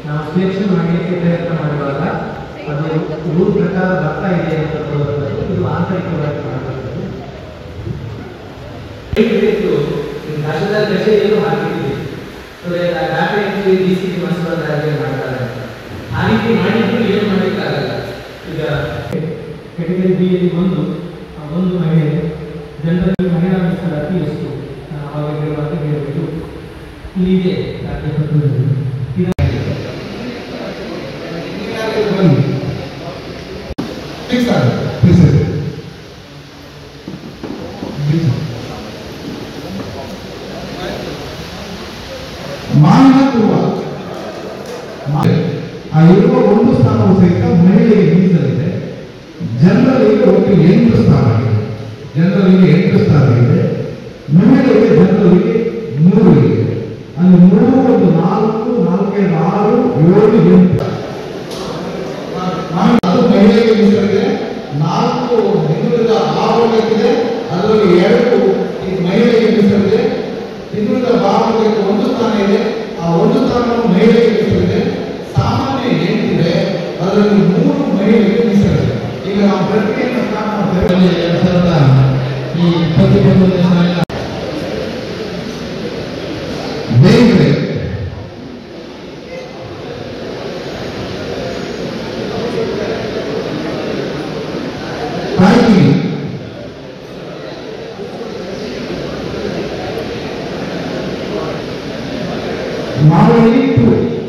ನಾವು ಸೆಲೆಕ್ಷನ್ ಮಾಡಲಿಕ್ಕೆ ಪ್ರಯತ್ನ ಮಾಡುವಾಗ ಅದು ರೂಲ್ ಪ್ರಕಾರ ಬರ್ತಾ ಇದೆ ಅಂತ ತೋರುತ್ತದೆ ಇದು ಆಂತರಿಕವಾಗಿ ಮಾಡಬಾರದು ಇದು ಕಷ್ಟದ ಕಚೇರಿಯನ್ನು ಹಾಕಿದ್ದೀವಿ ಡಾಟಾ ಎಂಟ್ರಿ ಡಿ ಸಿ ಮನಸ್ಸು ಮಾಡ್ತಾರೆ ಆ ರೀತಿ ಮಾಡಿದ್ರು ಏನು ಮಾಡಲಿಕ್ಕಾಗಲ್ಲ ಈಗ ಕೆಟಗರಿ ಬಿ ಯಲ್ಲಿ ಒಂದು ಆ ಒಂದು ಮಹಿಳೆ ಜನರಲ್ಲಿ ಮಹಿಳಾ ಮೀಸಲಾತಿ ಎಷ್ಟು ನಾನು ಅವಾಗ ಹೇಳುವಾಗ ಹೇಳಬೇಕು ಇಲ್ಲಿದೆ ರಾಜ್ಯಪತ್ರದಲ್ಲಿ ಇದು Please, sir. Please, sir. Please, sir. ಮಾನ್ಯ ಪೂರ್ವ ಮಾ- ಆ ಇರುವ ಒಂದು ಸ್ಥಾನವು ಸಹಿತ ಮಹಿಳೆಗೆ ಮೀಸಲಿದೆ ಜನರಲಿಗೆ ಒಟ್ಟು ಎಂಟು ಸ್ಥಾನ ಇದೆ ಜನರಲಿಗೆ ಎಂಟು ಸ್ಥಾನ ಇದೆ ಮಹಿಳೆಗೆ ಜನರಲಿಗೆ ಮೂರು ಇದೆ ಅಲ್ಲಿ ಮೂರು ಒಂದು ನಾಲ್ಕು ನಾಲ್ಕೈದು ಆರು ಏಳು ಎಂಟು ನಾನು ಅದು ಮಹಿಳೆಗೆ ಮೀಸಲಿದೆ ನಾಲ್ಕು ಹಿಂದುಳಿದ ಆರು ವರ್ಗಕ್ಕಿದೆ ಅದರಲ್ಲಿ ಎರಡು ಈ ಮಹಿಳೆಗೆ ಮೀಸಲಿದೆ ಹಿಂದುಳಿದ ಭಾಗಕ್ಕೆ ಒಂದು ಸ್ಥಾನ ಇದೆ ಆ ಒಂದು ಸ್ಥಾನವನ್ನು ಮಹಿಳೆಗೆ ಮೀಸಲಿದೆ ಸಾಮಾನ್ಯ ಎಂಟಿದೆ ಅದರಲ್ಲಿ ಮೂರು ಮಹಿಳೆಗೆ ಮೀಸಲಿದೆ ಈಗ ನಾವು ಪ್ರಕ್ರಿಯೆಯನ್ನು ಸ್ಟಾರ್ಟ್ ಮಾಡ್ತೇವೆ ಎರಡ್ ಸಾವಿರದ ಈ ಇಪ್ಪತ್ತೊಂಬತ್ತನೇ ಸಾಲಿನ ಬೇಂದ್ರೆ ಕಾಯ್ಕಿಣಿ ಮಾವಳಿ ಟು